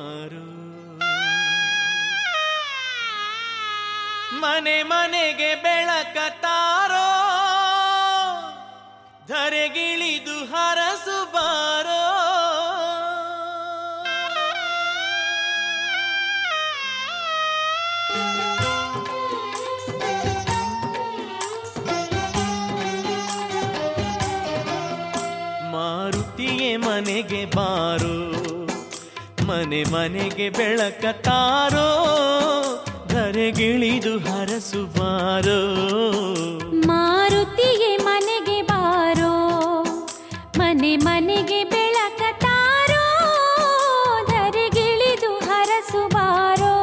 ಬಾರೋ ಮನೆ ಮನೆಗೆ ಬೆಳಕ ತಾರೋ ಧರೆಗಿಳಿದು ಹರಸು ಬಾರೋ ಮಾರುತಿಯೇ ಮನೆಗೆ ಬಾರೋ ಮನೆ ಮನೆಗೆ ಬೆಳಕ ತಾರೋ ಧರೆಗಿಳಿದು ಹರಸು ಬಾರೋ ಮಾರುತಿಯೇ ಮನೆಗೆ ಬಾರೋ ಮನೆ ಮನೆಗೆ ಬೆಳಕ ತಾರೋ ಧರೆಗಿಳಿದು ಹರಸು ಬಾರೋ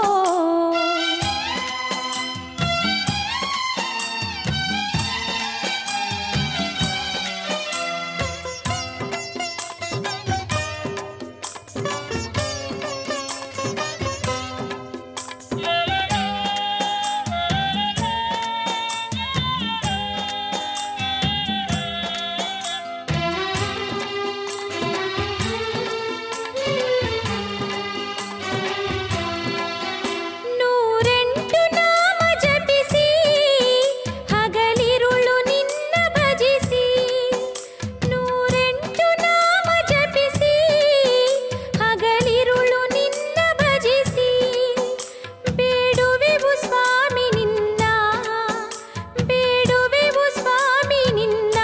ನೂರೆಂಟು ನಾಮ ಜಪಿಸಿ ಹಗಲಿರುಳು ನಿನ್ನ ಭಜಿಸಿ ನೂರೆಂಟು ನಾಮ ಜಪಿಸಿ ಹಗಲಿರುಳು ನಿನ್ನ ಭಜಿಸಿ ಬೇಡುವೆವು ಸ್ವಾಮಿ ನಿನ್ನ ಬೇಡುವೆವು ಸ್ವಾಮಿ ನಿನ್ನ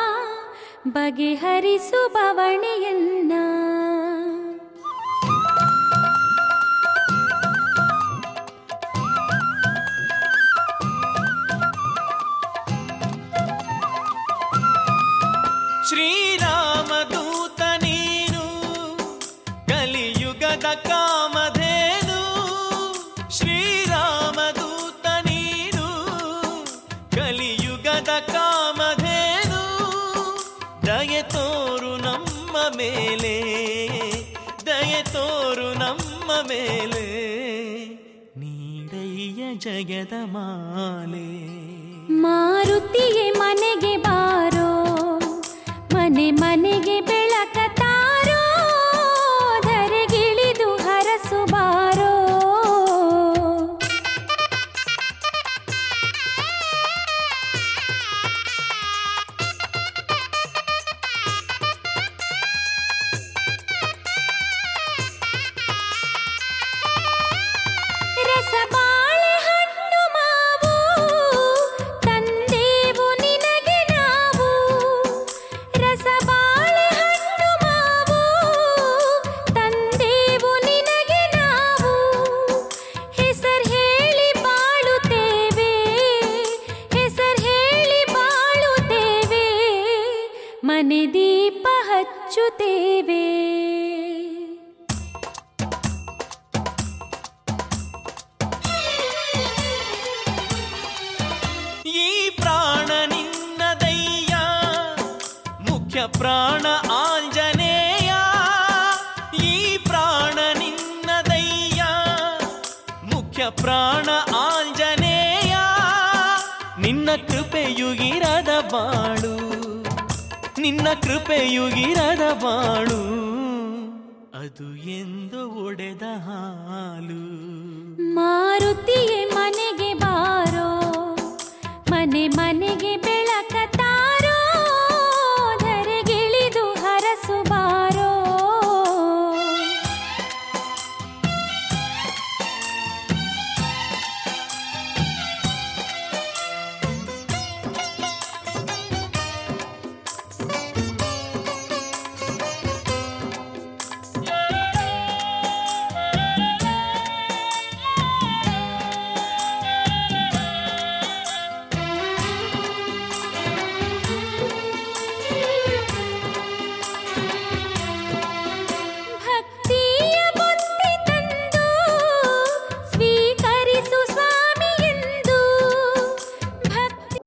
ಬಗೆಹರಿಸು ಬವಣೆಯನ್ನ ಶ್ರೀರಾಮದೂತ ನೀನು ಕಲಿಯುಗದ ಕಾಮಧೇನು ಶ್ರೀರಾಮದೂತ ನೀನು ಕಲಿಯುಗದ ಕಾಮಧೇನು ದಯೆ ತೋರು ನಮ್ಮ ಮೇಲೆ ದಯೆ ತೋರು ನಮ್ಮ ಮೇಲೆ ನೀಡಯ್ಯ ಜಗದ ಮಾಲೆ ಮಾರುತಿಯೇ ಮನೆಗೆ ಬಾರೋ ಮನೆ ಮನೆಗೆ ಬೆಳಕ ತಾರೋ ಧರೆಗಿಳಿದು ಹರಸು ಬಾರೋ ರಸಬಾಳೆ ಹಣ್ಣು ಮಾವು ತಂದೇವು ನಿನಗೆ ನಾವು ರಸಬಾಳೆ ಹಣ್ಣು ಮಾವು ತಂದೇವು ನಿನಗೆ ನಾವು ಹೆಸರು ಹೇಳಿ ಬಾಳುತ್ತೇವೆ ಹೆಸರು ಹೇಳಿ ಬಾಳುತ್ತೇವೆ ಮನೆ ದೀಪ ಹಚ್ಚುತ್ತೇವೆ ಈ ಪ್ರಾಣ ನಿನ್ನದಯ್ಯ ಮುಖ್ಯ ಪ್ರಾಣ ಆಂಜನೇಯ ಈ ಪ್ರಾಣ ನಿನ್ನದಯ್ಯ ಮುಖ್ಯ ಪ್ರಾಣ ಆಂಜನೇಯ ನಿನ್ನ ಕೃಪೆಯುಗಿರದ ಬಾಳು ನಿನ್ನ ಕೃಪೆಯುಗಿರದ ಬಾಳು ಅದು ಎಂದು ಒಡೆದ ಹಾಲು ಮಾರುತಿಯೇ ಮನೆಗೆ ಬಾರೋ ಮನೆ ಮನೆಗೆ ಬೆಳ